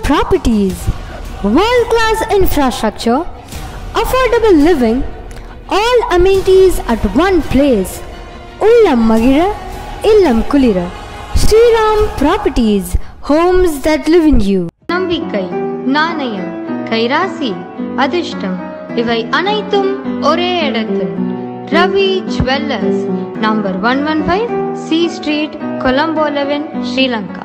Properties, world class infrastructure, affordable living, all amenities at one place. Ullam Magira, Illam Kulira. Sriram Properties, homes that live in you. நம்பிக்கை நாணயம் கைராசி அதிர்ஷ்டம் இவை அனைத்தும் ஒரே இடத்தில் Ravi jewellers number one one five C street Colombo eleven Sri Lanka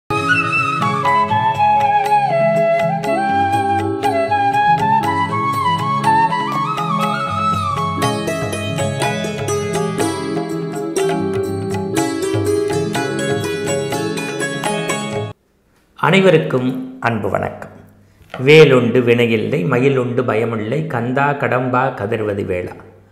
அனைவருக்கும் அன்பு வணக்கம் வேலுண்டு வினையில்லை மயிலுண்டு பயமில்லை கந்தா கடம்பா கதிர்வது வேளா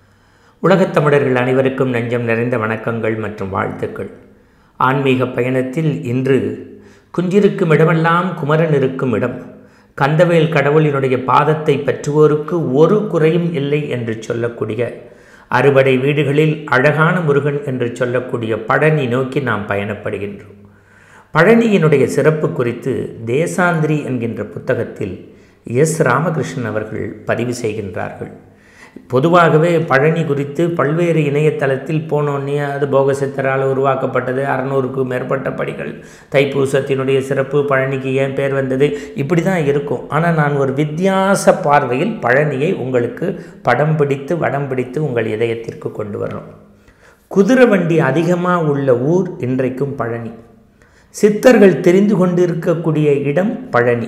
உலகத் தமிழர்கள் அனைவருக்கும் நெஞ்சம் நிறைந்த வணக்கங்கள் மற்றும் வாழ்த்துக்கள் ஆன்மீக பயணத்தில் இன்று குஞ்சிருக்கும் இடமெல்லாம் குமரன் இருக்கும் இடம் கந்தவேல் கடவுளினுடைய பாதத்தை பற்றுவோருக்கு ஒரு குறையும் இல்லை என்று சொல்லக்கூடிய அறுபடை வீடுகளில் அழகான முருகன் என்று சொல்லக்கூடிய பழனி நோக்கி நாம் பயணப்படுகின்றோம் பழனியினுடைய சிறப்பு குறித்து தேசாந்திரி என்கின்ற புத்தகத்தில் எஸ் ராமகிருஷ்ணன் அவர்கள் பதிவு செய்கின்றார்கள் பொதுவாகவே பழனி குறித்து பல்வேறு இணையதளத்தில் போனோன்னே அது போகசித்தரால் உருவாக்கப்பட்டது அறநூறுக்கும் மேற்பட்ட படிகள் தைப்பூசத்தினுடைய சிறப்பு பழனிக்கு ஏன் பேர் வந்தது இப்படி தான் இருக்கும் ஆனால் நான் ஒரு வித்தியாச பார்வையில் பழனியை உங்களுக்கு படம் பிடித்து வடம் பிடித்து உங்கள் இதயத்திற்கு கொண்டு வர்றோம் குதிரை வண்டி அதிகமாக உள்ள ஊர் இன்றைக்கும் பழனி சித்தர்கள் தெரிந்து கொண்டிருக்கக்கூடிய இடம் பழனி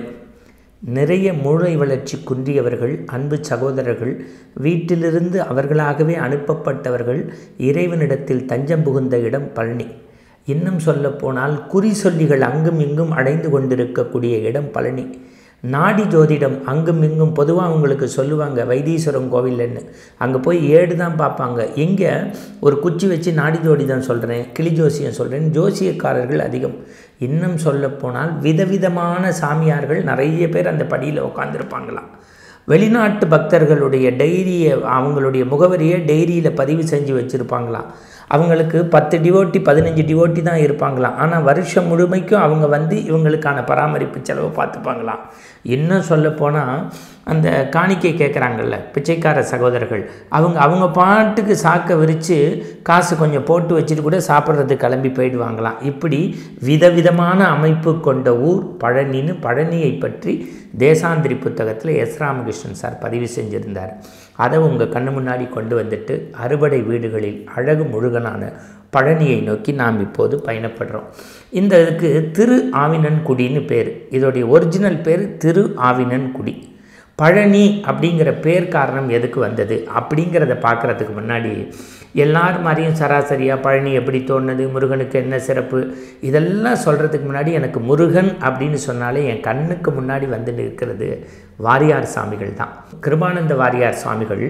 நிறைய மூளை வளர்ச்சி குன்றியவர்கள் அன்பு சகோதரர்கள் வீட்டிலிருந்து அவர்களாகவே அனுப்பப்பட்டவர்கள் இறைவனிடத்தில் தஞ்சம் புகுந்த இடம் பழனி இன்னும் சொல்லப்போனால் குறி சொல்லிகள் அங்கும் இங்கும் அடைந்து கொண்டிருக்கக்கூடிய இடம் பழனி நாடி ஜோதிடம் அங்கும் இங்கும் பொதுவாக உங்களுக்கு சொல்லுவாங்க வைத்தீஸ்வரம் கோவில்னு அங்கே போய் ஏடு தான் பார்ப்பாங்க இங்கே ஒரு குச்சி வச்சு நாடி ஜோதிடம் சொல்கிறேன் கிளி ஜோசியம் சொல்கிறேன் ஜோசியக்காரர்கள் அதிகம் இன்னும் சொல்லப்போனால் விதவிதமான சாமியார்கள் நிறைய பேர் அந்த படியில் உட்காந்துருப்பாங்களாம் வெளிநாட்டு பக்தர்களுடைய டைரியை அவங்களுடைய முகவரியை டைரியில் பதிவு செஞ்சு வச்சுருப்பாங்களாம் அவங்களுக்கு பத்து டிவோட்டி பதினஞ்சு டிவோட்டி தான் இருப்பாங்களாம் ஆனால் வருஷம் முழுமைக்கும் அவங்க வந்து இவங்களுக்கான பராமரிப்பு செலவு பார்த்துப்பாங்களாம் இன்னும் சொல்லப்போனால் அந்த காணிக்கை கேட்குறாங்கல்ல பிச்சைக்கார சகோதரர்கள் அவங்க அவங்க பாட்டுக்கு சாக்கை விரித்து காசு கொஞ்சம் போட்டு வச்சுட்டு கூட சாப்பிட்றது கிளம்பி போயிடுவாங்களாம் இப்படி விதவிதமான அமைப்பு கொண்ட ஊர் பழனின்னு பழனியை பற்றி தேசாந்திரி புத்தகத்தில் எஸ் ராமகிருஷ்ணன் சார் பதிவு செஞ்சுருந்தார் அதை உங்கள் கண்ணு முன்னாடி கொண்டு வந்துட்டு அறுபடை வீடுகளில் அழகு முழுகனான பழனியை நோக்கி நாம் இப்போது பயணப்படுறோம் இந்த இதுக்கு திரு ஆவினன்குடின்னு பேர் இதோடைய ஒரிஜினல் பேர் திரு ஆவினன்குடி பழனி அப்படிங்கிற பேர் காரணம் எதுக்கு வந்தது அப்படிங்கிறத பார்க்குறதுக்கு முன்னாடி எல்லார் மாதிரியும் சராசரியாக பழனி எப்படி தோணுது முருகனுக்கு என்ன சிறப்பு இதெல்லாம் சொல்கிறதுக்கு முன்னாடி எனக்கு முருகன் அப்படின்னு சொன்னாலே என் கண்ணுக்கு முன்னாடி வந்து நிற்கிறது வாரியார் சாமிகள் தான் கிருபானந்த வாரியார் சுவாமிகள்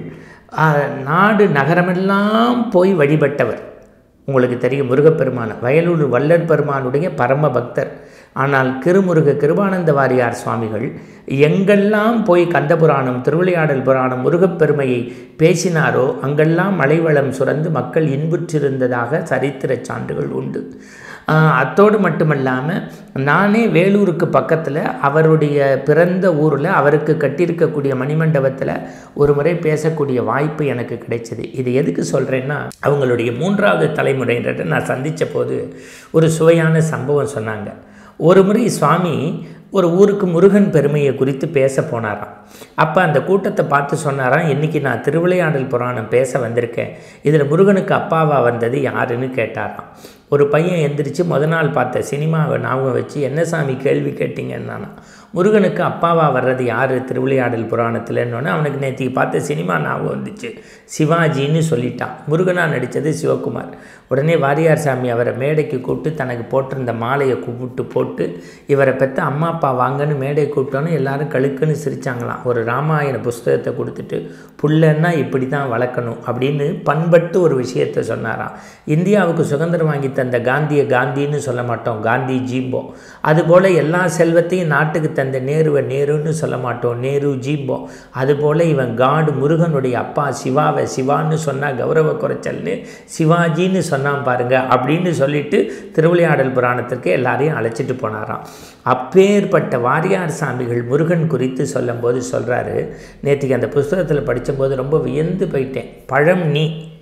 நாடு நகரமெல்லாம் போய் வழிபட்டவர் உங்களுக்கு தெரியும் முருகப்பெருமான வயலூர் வல்லற் பெருமானுடைய பரம பக்தர் ஆனால் திருமுருக கிருபானந்த வாரியார் சுவாமிகள் எங்கெல்லாம் போய் கந்தபுராணம் திருவிளையாடல் புராணம் முருகப்பெருமையை பேசினாரோ அங்கெல்லாம் மலைவளம் சுரந்து மக்கள் இன்புற்றிருந்ததாக சரித்திர சான்றுகள் உண்டு அத்தோடு மட்டுமல்லாமல் நானே வேலூருக்கு பக்கத்தில் அவருடைய பிறந்த ஊரில் அவருக்கு கட்டியிருக்கக்கூடிய மணிமண்டபத்தில் ஒரு முறை பேசக்கூடிய வாய்ப்பு எனக்கு கிடைச்சது இது எதுக்கு சொல்கிறேன்னா அவங்களுடைய மூன்றாவது தலைமுறைன்றதை நான் சந்தித்த போது ஒரு சுவையான சம்பவம் சொன்னாங்க ஒரு முறை சுவாமி ஒரு ஊருக்கு முருகன் பெருமையை குறித்து பேச போனாராம் அப்போ அந்த கூட்டத்தை பார்த்து சொன்னாராம் இன்றைக்கி நான் திருவிளையாடல் புராணம் பேச வந்திருக்கேன் இதில் முருகனுக்கு அப்பாவா வந்தது யாருன்னு கேட்டாராம் ஒரு பையன் எந்திரிச்சு முத நாள் பார்த்த சினிமாவை ஞாபகம் வச்சு என்ன சாமி கேள்வி கேட்டீங்கன்னா முருகனுக்கு அப்பாவா வர்றது யார் திருவிளையாடல் புராணத்தில்னோடனே அவனுக்கு நேற்றுக்கு பார்த்த சினிமா ஞாபகம் வந்துச்சு சிவாஜின்னு சொல்லிட்டான் முருகனாக நடித்தது சிவகுமார் உடனே வாரியார் சாமி அவரை மேடைக்கு கூப்பிட்டு தனக்கு போட்டிருந்த மாலையை கூப்பிட்டு போட்டு இவரை பெற்ற அம்மா அப்பா வாங்கன்னு மேடை கூப்பிட்டோன்னு எல்லாரும் கழுக்குன்னு சிரித்தாங்களாம் ஒரு ராமாயண புஸ்தகத்தை கொடுத்துட்டு புள்ளன்னா இப்படி தான் வளர்க்கணும் அப்படின்னு பண்பட்டு ஒரு விஷயத்தை சொன்னாராம் இந்தியாவுக்கு சுதந்திரம் வாங்கி தந்த காந்தியை காந்தின்னு சொல்ல மாட்டோம் காந்தி ஜீம்போம் அதுபோல் எல்லா செல்வத்தையும் நாட்டுக்கு தந்த நேருவை நேருன்னு சொல்ல மாட்டோம் நேரு ஜீம்போம் அதுபோல் இவன் காடு முருகனுடைய அப்பா சிவாவை சிவான்னு சொன்னால் கௌரவ குறைச்சல்னு சிவாஜின்னு சொன்னான் பாருங்க அப்படின்னு சொல்லிட்டு திருவிளையாடல் புராணத்திற்கு எல்லாரையும் அழைச்சிட்டு போனாராம் அப்பேற்பட்ட வாரியார் சாமிகள் முருகன் குறித்து சொல்லும்போது சொல்கிறாரு நேற்றுக்கு அந்த புஸ்தகத்தில் படித்தபோது ரொம்ப வியந்து போயிட்டேன் பழம் நீ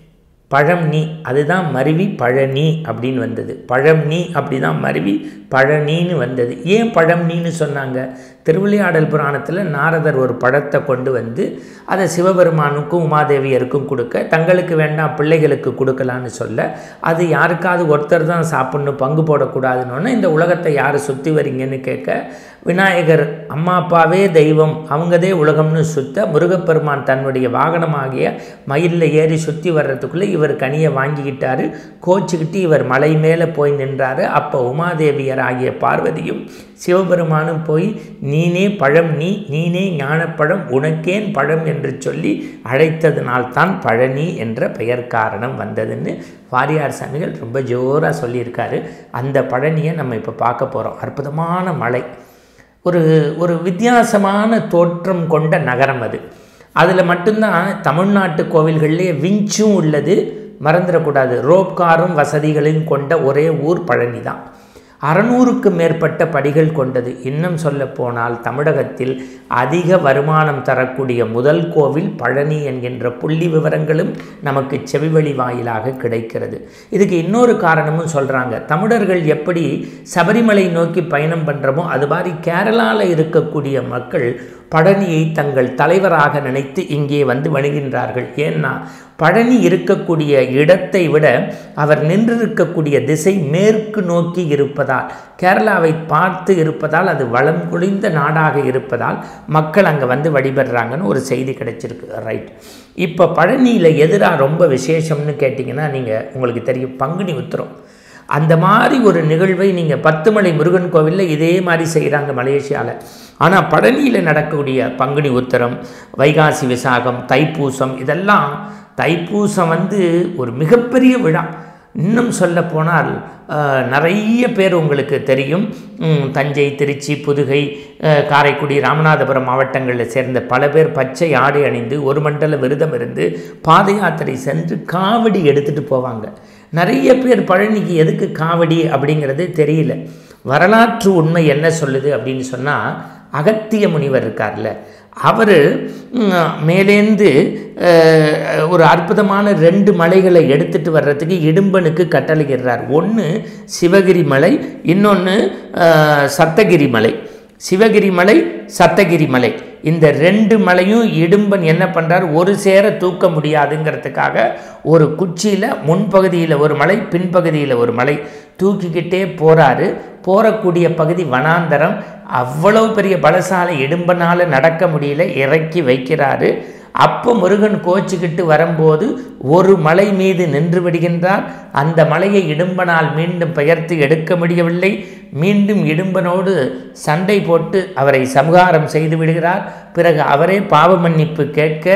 பழம் நீ அதுதான் மருவி பழனி அப்படின்னு வந்தது பழம் நீ அப்படி தான் மருவி பழனின்னு வந்தது ஏன் பழம் நீன்னு சொன்னாங்க திருவிளையாடல் புராணத்தில் நாரதர் ஒரு பழத்தை கொண்டு வந்து அதை சிவபெருமானுக்கும் உமாதேவியருக்கும் கொடுக்க தங்களுக்கு வேண்டாம் பிள்ளைகளுக்கு கொடுக்கலான்னு சொல்ல அது யாருக்காவது ஒருத்தர் தான் சாப்பிட்ணும் பங்கு போடக்கூடாதுன்னு இந்த உலகத்தை யார் சுற்றி வரீங்கன்னு கேட்க விநாயகர் அம்மா அப்பாவே தெய்வம் அவங்கதே உலகம்னு சுத்த முருகப்பெருமான் தன்னுடைய வாகனமாகிய மயிலில் ஏறி சுற்றி வர்றதுக்குள்ளே இவர் கனியை வாங்கிக்கிட்டாரு கோச்சிக்கிட்டு இவர் மலை மேலே போய் நின்றாரு அப்போ உமாதேவியர் ஆகிய பார்வதியும் சிவபெருமானும் போய் நீனே பழம் நீ நீனே ஞானப்பழம் உனக்கேன் பழம் என்று சொல்லி அழைத்ததினால்தான் பழனி என்ற பெயர் காரணம் வந்ததுன்னு வாரியார் சாமிகள் ரொம்ப ஜோராக சொல்லியிருக்காரு அந்த பழனியை நம்ம இப்போ பார்க்க போகிறோம் அற்புதமான மலை ஒரு ஒரு வித்தியாசமான தோற்றம் கொண்ட நகரம் அது அதில் மட்டும்தான் தமிழ்நாட்டு கோவில்கள்லேயே விஞ்சும் உள்ளது மறந்துடக்கூடாது ரோப் காரும் வசதிகளையும் கொண்ட ஒரே ஊர் பழனி தான் அறநூறுக்கு மேற்பட்ட படிகள் கொண்டது இன்னும் சொல்ல போனால் தமிழகத்தில் அதிக வருமானம் தரக்கூடிய முதல் கோவில் பழனி என்கின்ற புள்ளி விவரங்களும் நமக்கு செவிவழி வாயிலாக கிடைக்கிறது இதுக்கு இன்னொரு காரணமும் சொல்கிறாங்க தமிழர்கள் எப்படி சபரிமலை நோக்கி பயணம் பண்ணுறோமோ அது மாதிரி கேரளாவில் இருக்கக்கூடிய மக்கள் பழனியை தங்கள் தலைவராக நினைத்து இங்கே வந்து வணங்குகின்றார்கள் ஏன்னா பழனி இருக்கக்கூடிய இடத்தை விட அவர் நின்றிருக்கக்கூடிய திசை மேற்கு நோக்கி இருப்பதால் கேரளாவை பார்த்து இருப்பதால் அது வளம் குளிர்ந்த நாடாக இருப்பதால் மக்கள் அங்கே வந்து வழிபடுறாங்கன்னு ஒரு செய்தி கிடைச்சிருக்கு ரைட் இப்போ பழனியில் எதிராக ரொம்ப விசேஷம்னு கேட்டிங்கன்னா நீங்கள் உங்களுக்கு தெரியும் பங்குனி உத்திரம் அந்த மாதிரி ஒரு நிகழ்வை நீங்கள் பத்துமலை முருகன் கோவிலில் இதே மாதிரி செய்கிறாங்க மலேசியாவில் ஆனால் பழனியில் நடக்கக்கூடிய பங்குனி உத்திரம் வைகாசி விசாகம் தைப்பூசம் இதெல்லாம் தைப்பூசம் வந்து ஒரு மிகப்பெரிய விழா இன்னும் சொல்ல போனால் நிறைய பேர் உங்களுக்கு தெரியும் தஞ்சை திருச்சி புதுகை காரைக்குடி ராமநாதபுரம் மாவட்டங்களில் சேர்ந்த பல பேர் பச்சை ஆடை அணிந்து ஒரு மண்டல விரதம் இருந்து பாத யாத்திரை சென்று காவடி எடுத்துகிட்டு போவாங்க நிறைய பேர் பழனிக்கு எதுக்கு காவடி அப்படிங்கிறது தெரியல வரலாற்று உண்மை என்ன சொல்லுது அப்படின்னு சொன்னால் அகத்திய முனிவர் இருக்கார்ல அவர் மேலேந்து ஒரு அற்புதமான ரெண்டு மலைகளை எடுத்துகிட்டு வர்றதுக்கு இடும்பனுக்கு கட்டளையிடுறார் ஒன்று சிவகிரி மலை இன்னொன்று சத்தகிரி மலை சிவகிரி மலை சத்தகிரி மலை இந்த ரெண்டு மலையும் இடும்பன் என்ன பண்ணுறார் ஒரு சேர தூக்க முடியாதுங்கிறதுக்காக ஒரு குச்சியில் முன்பகுதியில் ஒரு மலை பின்பகுதியில் ஒரு மலை தூக்கிக்கிட்டே போகிறாரு போகக்கூடிய பகுதி வனாந்தரம் அவ்வளவு பெரிய பலசாலை இடும்பனால் நடக்க முடியல இறக்கி வைக்கிறாரு அப்போ முருகன் கோச்சிக்கிட்டு வரும்போது ஒரு மலை மீது நின்று விடுகின்றார் அந்த மலையை இடும்பனால் மீண்டும் பெயர்த்து எடுக்க முடியவில்லை மீண்டும் இடும்பனோடு சண்டை போட்டு அவரை சம்ஹாரம் செய்து விடுகிறார் பிறகு அவரே பாவ மன்னிப்பு கேட்க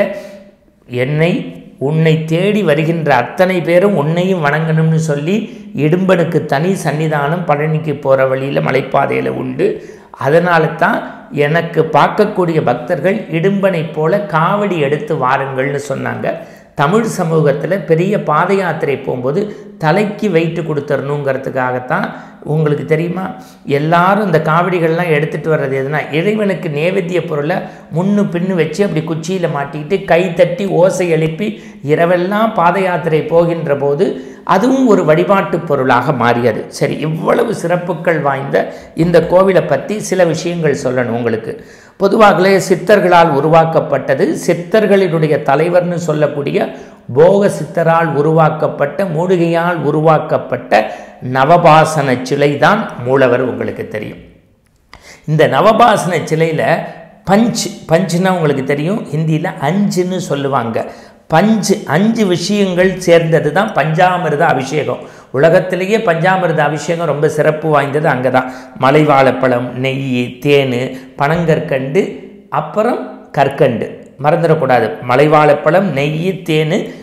என்னை உன்னை தேடி வருகின்ற அத்தனை பேரும் உன்னையும் வணங்கணும்னு சொல்லி இடும்பனுக்கு தனி சன்னிதானம் பழனிக்கு போகிற வழியில் மலைப்பாதையில் உண்டு அதனால தான் எனக்கு பார்க்கக்கூடிய பக்தர்கள் இடும்பனைப் போல காவடி எடுத்து வாருங்கள்னு சொன்னாங்க தமிழ் சமூகத்தில் பெரிய பாத யாத்திரை போகும்போது தலைக்கு வெயிட்டு கொடுத்துடணுங்கிறதுக்காகத்தான் உங்களுக்கு தெரியுமா எல்லாரும் இந்த காவடிகள்லாம் எடுத்துகிட்டு வர்றது எதுனா இறைவனுக்கு நேவேத்திய பொருளை முன்னு பின்னு வச்சு அப்படி குச்சியில் மாட்டிக்கிட்டு கை தட்டி ஓசை எழுப்பி இரவெல்லாம் பாத யாத்திரை போகின்ற போது அதுவும் ஒரு வழிபாட்டு பொருளாக மாறியது சரி இவ்வளவு சிறப்புகள் வாய்ந்த இந்த கோவிலை பற்றி சில விஷயங்கள் சொல்லணும் உங்களுக்கு பொதுவாகவே சித்தர்களால் உருவாக்கப்பட்டது சித்தர்களினுடைய தலைவர்னு சொல்லக்கூடிய போக சித்தரால் உருவாக்கப்பட்ட மூலிகையால் உருவாக்கப்பட்ட நவபாசன சிலை தான் மூலவர் உங்களுக்கு தெரியும் இந்த நவபாசன சிலையில் பஞ்ச் பஞ்சுனா உங்களுக்கு தெரியும் ஹிந்தியில் அஞ்சுன்னு சொல்லுவாங்க பஞ்சு அஞ்சு விஷயங்கள் சேர்ந்தது தான் பஞ்சாமிர்த அபிஷேகம் உலகத்திலேயே பஞ்சாமிர்த அபிஷேகம் ரொம்ப சிறப்பு வாய்ந்தது அங்கே தான் மலை வாழைப்பழம் நெய் தேன் பனங்கற்கண்டு அப்புறம் கற்கண்டு மறந்துடக்கூடாது மலை வாழைப்பழம் நெய் தேன்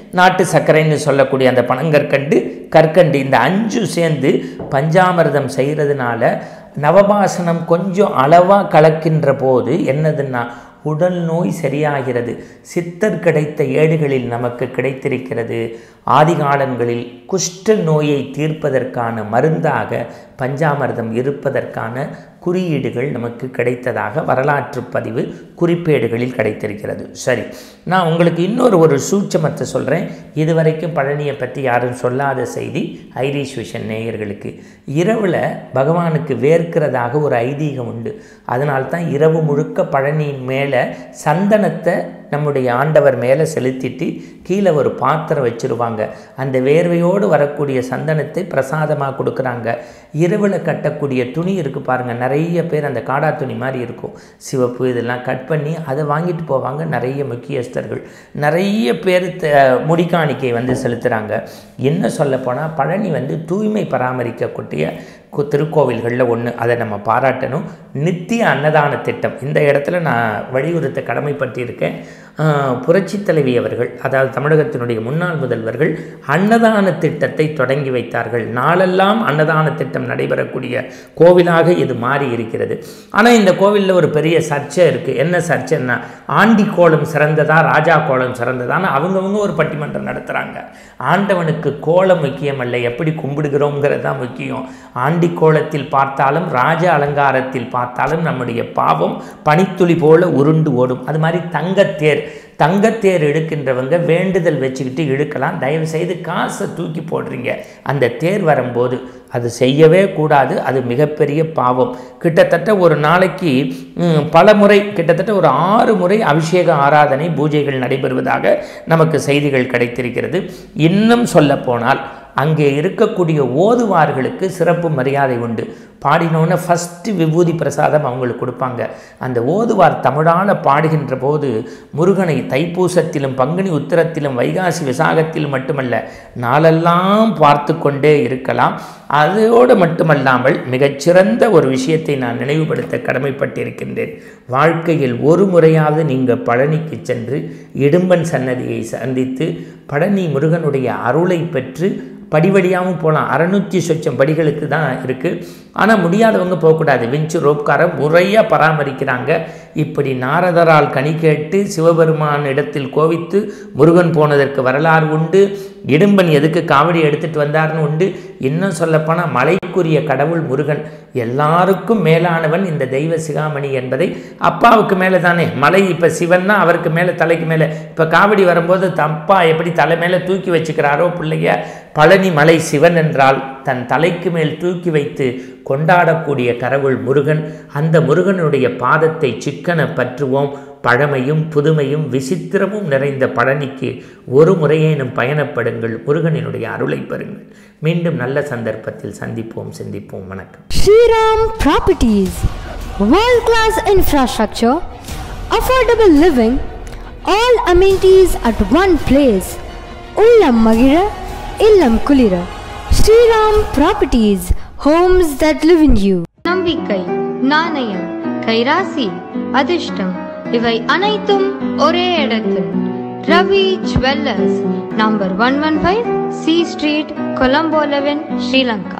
நாட்டு சர்க்கரைன்னு சொல்லக்கூடிய அந்த பனங்கற்கண்டு கற்கண்டு இந்த அஞ்சு சேர்ந்து பஞ்சாமிர்தம் செய்கிறதுனால நவபாசனம் கொஞ்சம் அளவாக கலக்கின்ற போது என்னதுன்னா உடல் நோய் சரியாகிறது சித்தர் கிடைத்த ஏடுகளில் நமக்கு கிடைத்திருக்கிறது ஆதிகாலங்களில் குஷ்ட நோயை தீர்ப்பதற்கான மருந்தாக பஞ்சாமிர்தம் இருப்பதற்கான குறியீடுகள் நமக்கு கிடைத்ததாக வரலாற்று பதிவு குறிப்பேடுகளில் கிடைத்திருக்கிறது சரி நான் உங்களுக்கு இன்னொரு ஒரு சூட்சமத்தை சொல்கிறேன் இதுவரைக்கும் பழனியை பற்றி யாரும் சொல்லாத செய்தி ஐரிஷ் விஷன் நேயர்களுக்கு இரவில் பகவானுக்கு வேர்க்கிறதாக ஒரு ஐதீகம் உண்டு அதனால்தான் இரவு முழுக்க பழனியின் மேலே சந்தனத்தை நம்முடைய ஆண்டவர் மேலே செலுத்திட்டு கீழே ஒரு பாத்திரம் வச்சுருவாங்க அந்த வேர்வையோடு வரக்கூடிய சந்தனத்தை பிரசாதமாக கொடுக்குறாங்க இரவில் கட்டக்கூடிய துணி இருக்குது பாருங்கள் நிறைய பேர் அந்த காடா துணி மாதிரி இருக்கும் சிவப்பு இதெல்லாம் கட் பண்ணி அதை வாங்கிட்டு போவாங்க நிறைய முக்கியஸ்தர்கள் நிறைய பேர் த முடிக்காணிக்கை வந்து செலுத்துகிறாங்க என்ன சொல்லப்போனால் பழனி வந்து தூய்மை பராமரிக்கக்கூடிய கு- திருக்கோவில்களில் ஒன்று அதை நம்ம பாராட்டணும் நித்திய அன்னதான திட்டம் இந்த இடத்துல நான் வலியுறுத்த கடமைப்பட்டிருக்கேன் ஆஹ், புரட்சித் தலைவி அவர்கள் அதாவது தமிழகத்தினுடைய முன்னாள் முதல்வர்கள் அன்னதான திட்டத்தை தொடங்கி வைத்தார்கள் நாளெல்லாம் அன்னதான திட்டம் நடைபெறக்கூடிய கோவிலாக இது மாறி இருக்கிறது ஆனால் இந்த கோவிலில் ஒரு பெரிய சர்ச்சை இருக்குது என்ன சர்ச்சைன்னா ஆண்டி கோலம் சிறந்ததா ராஜா கோலம் சிறந்ததான்னு அவங்கவங்க ஒரு பட்டிமன்றம் நடத்துகிறாங்க ஆண்டவனுக்கு கோலம் முக்கியமல்ல எப்படி கும்பிடுகிறோங்கிறது தான் முக்கியம் ஆண்டி கோலத்தில் பார்த்தாலும் ராஜ அலங்காரத்தில் பார்த்தாலும் நம்முடைய பாவம் பனித்துளி போல உருண்டு ஓடும் அது மாதிரி தங்கத்தேர் தங்கத்தேர் எடுக்கின்றவங்க வேண்டுதல் வச்சுக்கிட்டு இழுக்கலாம் தயவு செய்து காசை தூக்கி போடுறீங்க அந்த தேர் வரும்போது அது செய்யவே கூடாது அது மிகப்பெரிய பாவம் கிட்டத்தட்ட ஒரு நாளைக்கு ம், பல முறை கிட்டத்தட்ட ஒரு ஆறு முறை அபிஷேக ஆராதனை பூஜைகள் நடைபெறுவதாக நமக்கு செய்திகள் கிடைத்திருக்கிறது இன்னும் சொல்லப்போனால் அங்கே இருக்கக்கூடிய ஓதுவார்களுக்கு சிறப்பு மரியாதை உண்டு பாடினோன்னே ஃபஸ்ட்டு விபூதி பிரசாதம் அவங்களுக்கு கொடுப்பாங்க அந்த ஓதுவார் தமிழால பாடுகின்ற போது முருகனை தைப்பூசத்திலும் பங்குனி உத்திரத்திலும் வைகாசி விசாகத்திலும் மட்டுமல்ல நாளெல்லாம் பார்த்து கொண்டே இருக்கலாம் அதோடு மட்டுமல்லாமல் மிகச்சிறந்த ஒரு விஷயத்தை நான் நினைவுபடுத்த கடமைப்பட்டிருக்கின்றேன் வாழ்க்கையில் ஒரு முறையாவது நீங்கள் பழனிக்கு சென்று இடும்பன் சன்னதியை சந்தித்து பழனி முருகனுடைய அருளை பெற்று படி வழியாகவும் போகலாம் அறநூற்றி சொச்சம் படிகளுக்கு தான் இருக்குது ஆனால் முடியாதவங்க போகக்கூடாது விஞ்சு ரோப்காரை முறையாக பராமரிக்கிறாங்க இப்படி நாரதரால் கனி கேட்டு சிவபெருமான் இடத்தில் கோவித்து முருகன் போனதற்கு வரலாறு உண்டு இடும்பன் எதுக்கு காவடி எடுத்துட்டு வந்தார்னு உண்டு இன்னும் சொல்லப்போனால் மலைக்குரிய கடவுள் முருகன் எல்லாருக்கும் மேலானவன் இந்த தெய்வ சிகாமணி என்பதை அப்பாவுக்கு மேலே தானே மலை இப்போ சிவன்னா அவருக்கு மேலே தலைக்கு மேலே இப்போ காவடி வரும்போது தப்பா எப்படி தலை மேலே தூக்கி வச்சுக்கிறாரோ பிள்ளைய பழனி மலை சிவன் என்றால் தன் தலைக்கு மேல் தூக்கி வைத்து கொண்டாடக்கூடிய கடவுள் முருகன் அந்த முருகனுடைய பாதத்தை சிக்கன பற்றுவோம் பழமையும் புதுமையும் விசித்திரமும் நிறைந்த பழனிக்கு ஒரு முறையேனும் பயணப்படுங்கள் முருகனினுடைய அருளை பெறுங்கள் மீண்டும் நல்ல சந்தர்ப்பத்தில் சந்திப்போம் சிந்திப்போம் வணக்கம் Shriram Properties. World class infrastructure, affordable living, all amenities at one place. Ullam Magira, Illam Kulira. Shriram Properties. Homes that live in you. நம்பிக்கை நாணயம் கைராசி அதிர்ஷ்டம் இவை அனைத்தும் ஒரே இடத்தில் Ravi jewellers number one one five C street Colombo eleven Sri Lanka